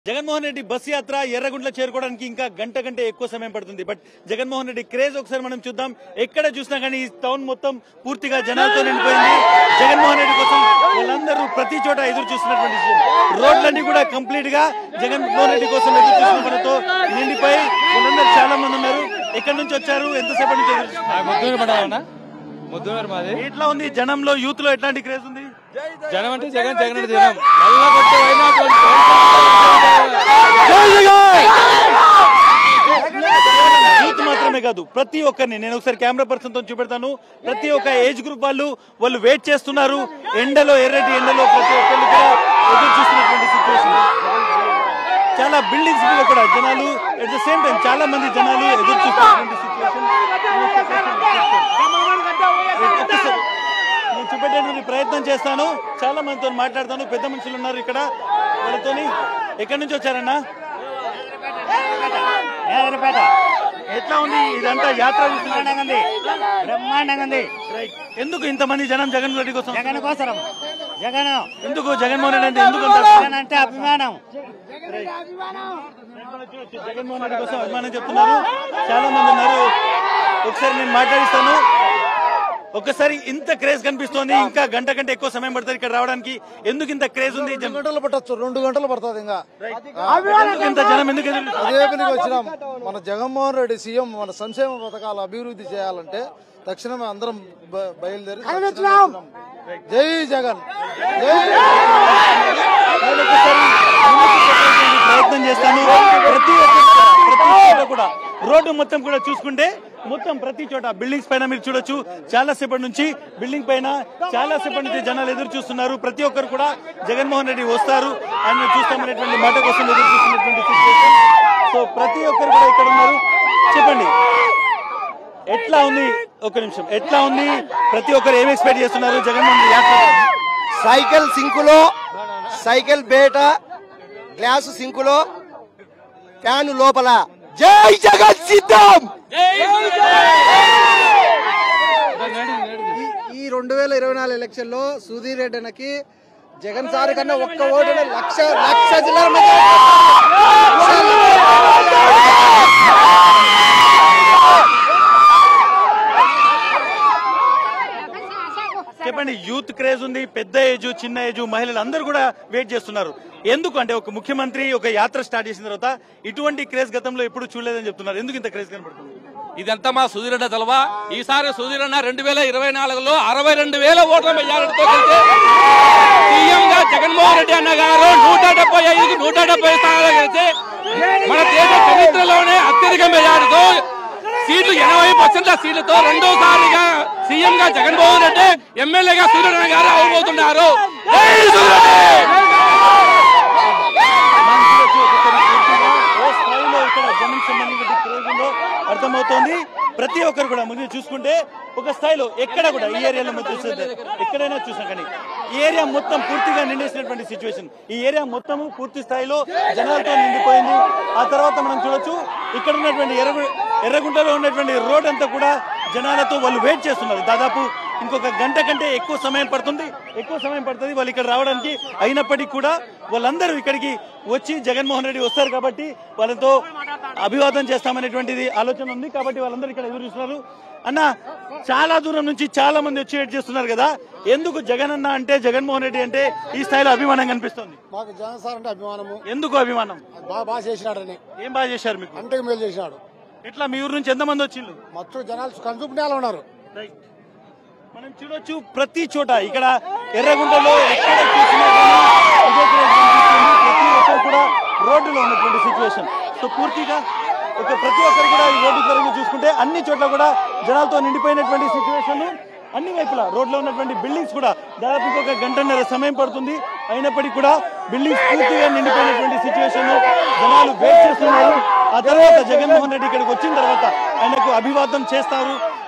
Jaganmohan Reddy bus యాత్ర ఎర్రగుంట్ల చేరుకోవడానికి ఇంకా గంట కంటే ఎక్కువ సమయం పడుతుంది బట్ జగన్మోహన్ రెడ్డి క్రేజ్ ఒకసారి మనం చూద్దాం ఎక్కడ చూసినా కానీ ఈ టౌన్ మొత్తం పూర్తిగా జనాలతో నిండిపోయింది జగన్మోహన్ రెడ్డి కోసం వాళ్ళందరూ ప్రతి చోట ఎదురు చూస్తున్నటువంటి విషయం రోడ్లన్నీ కూడా కంప్లీట్ గా జగన్మోహన్ రెడ్డి కోసం ఎదురు చూస్తున్న మనతో నిండిపోయి వాళ్ళందరూ చాలా మంది ఉన్నారు ఎక్కడి నుంచి వచ్చారు ఎంతసేపటి నుంచి ఎదురు చూస్తున్నారు? ముద్దునూరు పడాలన్నా ముద్దునూరు మాది ఎట్లా ఉంది జనంలో యూత్ లో ఎట్లాంటి క్రేజ్ ఉంది జనం అంటే జగన్ జగన్ అంటే జనం మళ్ళా కొట్టే అయినా యూత్ మాత్రమే కాదు ప్రతి ఒక్కరిని నేను ఒకసారి కెమెరా పర్సన్ తో చూపెడతాను ప్రతి ఒక్క ఏజ్ గ్రూప్ వాళ్ళు వాళ్ళు వెయిట్ చేస్తున్నారు ఎండలో ఎర్రటి ఎండలో ప్రతి ఒక్కళ్ళు కూడా ఎదురు చూస్తున్నటువంటి సిచ్యువేషన్ చాలా బిల్డింగ్స్ మీద కూడా జనాలు ఎట్ ద సేమ్ టైం చాలా మంది జనాలు ఎదురు చూస్తున్నటువంటి సిచ్యువేషన్ నేను చూపెట్టేటువంటి ప్రయత్నం చేస్తాను చాలా మందితో మాట్లాడతాను పెద్ద మనుషులు ఉన్నారు ఇక్కడ వాళ్ళతోని ఎక్కడి నుంచి వచ్చారన్నా ఎట్లా ఉంది ఇదంతా యాత్ర బ్రహ్మాండంగా ఉంది బ్రహ్మాండంగా ఉంది రైట్. ఎందుకు ఇంతమంది జనం జగన్ రెడ్డి కోసం జగన్ కోసరం జగన్ ఎందుకు జగన్మోహన్ రెడ్డి అంటే ఎందుకు అంటారు? జగన్ అంటే అభిమానం జగన్మోహన్ రెడ్డి కోసం అభిమానం చెప్తున్నారు చాలా మంది ఉన్నారు ఒకసారి నేను మాట్లాడిస్తాను ఒక్కసారి ఇంత క్రేజ్ కనిపిస్తోంది ఇంకా గంట కంటే ఎక్కువ సమయం పడుతుంది ఇక్కడ రావడానికి ఎందుకు ఇంత క్రేజ్ ఉంది రెండు గంటలు పట్టచ్చు రెండు గంటలు పడుతుంది ఇంకా ఎందుకు ఇంత జనం ఎందుకు ఎదురు చూస్తున్నారు? అదే పనికి వచ్చినాం మన జగన్మోహన్ రెడ్డి సీఎం మన సంక్షేమ పథకాలు అభివృద్ధి చేయాలంటే తక్షణమే అందరం బ- బయలుదేరి తక్షణమే వచ్చినాం. జై జగన్ జై నేను ఒకసారి ముందుకు చెప్పేటువంటి ప్రయత్నం చేస్తాను ప్రతి ఒక్క ప్రతి చోట కూడా రోడ్డు మొత్తం కూడా చూసుకుంటే మొత్తం ప్రతి చోట బిల్డింగ్స్ పైన మీరు చూడొచ్చు చాలా సేపటి నుంచి బిల్డింగ్ పైన చాలా సేపటి నుంచి జనాలు ఎదురు చూస్తున్నారు ప్రతి ఒక్కరు కూడా జగన్మోహన్ రెడ్డి వస్తారు ఆయన చూస్తామనేటువంటి మాట కోసం ఎదురు చూస్తున్నటువంటి సిచ్యువేషన్ సో ప్రతి ఒక్కరు కూడా ఇక్కడ ఉన్నారు చెప్పండి ఎట్లా ఉంది ఒక నిమిషం ఎట్లా ఉంది ప్రతి ఒక్కరు ఏం ఎక్స్పెక్ట్ చేస్తున్నారు జగన్మోహన్ రెడ్డి యాత్ర సైకిల్ సింకులో సైకిల్ బేట గ్లాసు సింకులో ఫ్యాన్ లోపల జై జగన్ సిద్ధం ఈ రెండు వేల ఇరవై నాలుగు ఎలక్షన్ లో సుధీర్ రెడ్డి అన్నకి జగన్ సార్ కన్నా ఒక్క ఓటు లక్ష లక్ష జిల్లాల చెప్పండి యూత్ క్రేజ్ ఉంది పెద్ద ఏజ్ చిన్న ఏజ్ మహిళలు అందరూ కూడా వెయిట్ చేస్తున్నారు ఎందుకు అంటే ఒక ముఖ్యమంత్రి ఒక యాత్ర స్టార్ట్ చేసిన తర్వాత ఇటువంటి క్రేజ్ గతంలో ఎప్పుడు చూడలేదని చెప్తున్నారు ఎందుకు ఇంత క్రేజ్ కనబడుతుంది ఇదంతా మా సుధీరన్న తెలవా ఈసారి సుధీరన్న రెండు వేల ఇరవై నాలుగులో అరవై రెండు వేల ఓట్ల మెజారిటీతో గెలిచి సీఎం గా జగన్మోహన్ రెడ్డి అన్న గారు నూట డెబ్బై ఐదుకి నూట డెబ్బై స్థానాలు గెలిచి మన దేశ చరిత్రలోనే అత్యధిక మెజారిటీతో సీట్లు ఎనభై పర్సెంట్ సీట్లతో రెండోసారిగా సీఎం గా జగన్మోహన్ రెడ్డి ఎమ్మెల్యేగా సూర్యరన్న గారు అవబోతున్నారు జై సూర్యరెడ్డి! మనం చూడొచ్చు ఒకసారి పూర్తిగా ఏ స్థాయిలో ఇక్కడ జనం సంబంధించిన క్రేజ్ ఉందో అర్థమవుతోంది ప్రతి ఒక్కరు కూడా ముందు చూసుకుంటే ఒక స్థాయిలో ఎక్కడ కూడా ఈ ఏరియాలో మొత్తం చూస్తే ఎక్కడైనా చూసాం కానీ ఈ ఏరియా మొత్తం పూర్తిగా నిండేసినటువంటి సిచ్యువేషన్ ఈ ఏరియా మొత్తము పూర్తి స్థాయిలో జనాలతో నిండిపోయింది ఆ తర్వాత మనం చూడొచ్చు ఇక్కడ ఉన్నటువంటి ఎర్ర ఎర్రగుంటలో ఉన్నటువంటి రోడ్ అంతా కూడా జనాలతో వాళ్ళు వెయిట్ చేస్తున్నారు దాదాపు ఇంకొక గంట కంటే ఎక్కువ సమయం పడుతుంది ఎక్కువ సమయం పడుతుంది వాళ్ళు ఇక్కడ రావడానికి అయినప్పటికీ కూడా వాళ్ళందరూ ఇక్కడికి వచ్చి జగన్మోహన్ రెడ్డి వస్తారు కాబట్టి వాళ్ళతో అభివాదం చేస్తామనేటువంటిది ఆలోచన ఉంది కాబట్టి వాళ్ళందరూ ఇక్కడ ఎదురు చూస్తున్నారు అన్న చాలా దూరం నుంచి చాలా మంది వచ్చి వెయిట్ చేస్తున్నారు కదా ఎందుకు జగన్ అన్న అంటే జగన్మోహన్ రెడ్డి అంటే ఈ స్థాయిలో అభిమానం కనిపిస్తుంది మాకు జగన్ సార్ అంటే అభిమానము ఎందుకు అభిమానం బాగా బాగా చేసినాడని ఏం బాగా చేశారు మీకు అంతకు మేలు చేసినాడు ఎట్లా మీ ఊరు నుంచి ఎంతమంది వచ్చిండ్రు మొత్తం జనాలు కంచుకునేలా ఉన్నారు రైట్. మనం చూడొచ్చు ప్రతి చోట ఇక్కడ ఎర్రగుంటలో ఎక్కడ చూసినా కానీ ఇదే క్రేజ్ కనిపిస్తుంది. ప్రతి ఒక్కరు కూడా రోడ్డులో ఉన్నటువంటి సిచ్యువేషన్ సో పూర్తిగా ఒక ప్రతి ఒక్కరు కూడా ఈ రోడ్డు పరంగా చూసుకుంటే అన్ని చోట్ల కూడా జనాలతో నిండిపోయినటువంటి సిచ్యువేషన్ అన్ని వైపులా రోడ్లో ఉన్నటువంటి బిల్డింగ్స్ కూడా దాదాపు ఒక గంటన్నర సమయం పడుతుంది అయినప్పటికీ కూడా బిల్డింగ్స్ పూర్తిగా నిండిపోయినటువంటి సిచ్యువేషన్ జనాలు వెయిట్ చేస్తున్నారు ఆ తర్వాత జగన్మోహన్ రెడ్డి ఇక్కడికి వచ్చిన తర్వాత ఆయనకు అభివాదం చేస్తారు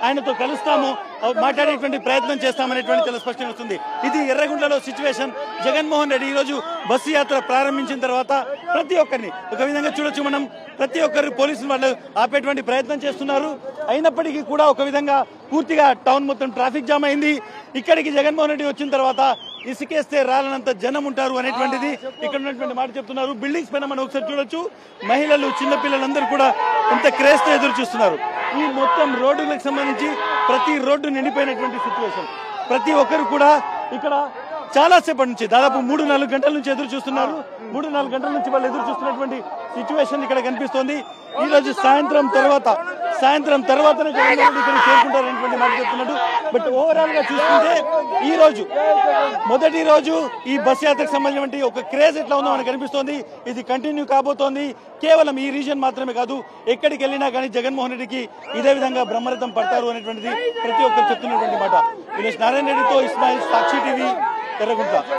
ఆయనతో కలుస్తాము ఆ, మాట్లాడేటువంటి ప్రయత్నం చేస్తామనేటువంటి చాలా స్పష్టంగా వస్తుంది ఇది ఎర్రగుంటలో సిచ్యువేషన్ జగన్మోహన్ రెడ్డి ఈ రోజు బస్సు యాత్ర ప్రారంభించిన తర్వాత ప్రతి ఒక్కరిని ఒక విధంగా చూడొచ్చు మనం ప్రతి ఒక్కరు పోలీసులు వాళ్ళు ఆపేటువంటి ప్రయత్నం చేస్తున్నారు అయినప్పటికీ కూడా ఒక విధంగా పూర్తిగా టౌన్ మొత్తం ట్రాఫిక్ జామ్ అయింది ఇక్కడికి జగన్మోహన్ రెడ్డి వచ్చిన తర్వాత ఇసుకేస్తే రాలనంత జనం ఉంటారు అనేటువంటిది ఇక్కడ ఉన్నటువంటి మాట చెప్తున్నారు బిల్డింగ్స్ పైన మనం ఒకసారి చూడొచ్చు మహిళలు చిన్న పిల్లలందరూ కూడా ఎంత క్రేజ్ తో ఎదురు చూస్తున్నారు ఈ మొత్తం రోడ్డులకు సంబంధించి ప్రతి రోడ్డు నిండిపోయినటువంటి సిచ్యువేషన్ ప్రతి ఒక్కరు కూడా ఇక్కడ చాలా సేపటి నుంచి దాదాపు మూడు నాలుగు గంటల నుంచి ఎదురు చూస్తున్నారు మూడు నాలుగు గంటల నుంచి వాళ్ళు ఎదురు చూస్తున్నటువంటి సిచ్యువేషన్ ఇక్కడ కనిపిస్తోంది ఈ రోజు సాయంత్రం తర్వాత సాయంత్రం తర్వాతనే జగన్మోహన్ రెడ్డి ఇక్కడ చేరుకుంటారనేటువంటి మాట చెప్తున్నాడు బట్ ఓవరాల్ గా చూసుకుంటే ఈ రోజు మొదటి రోజు ఈ బస్ యాత్రకు సంబంధించిన ఒక క్రేజ్ ఎట్లా ఉందో మనకు కనిపిస్తోంది ఇది కంటిన్యూ కాబోతోంది కేవలం ఈ రీజన్ మాత్రమే కాదు ఎక్కడికి వెళ్ళినా కానీ జగన్మోహన్ రెడ్డికి ఇదే విధంగా బ్రహ్మరథం పడతారు అనేటువంటిది ప్రతి ఒక్కరు చెప్తున్నటువంటి మాట వీళ్ళ నారాయణ రెడ్డితో ఇస్మాయిల్ సాక్షి టీవీ ఎర్రగుంట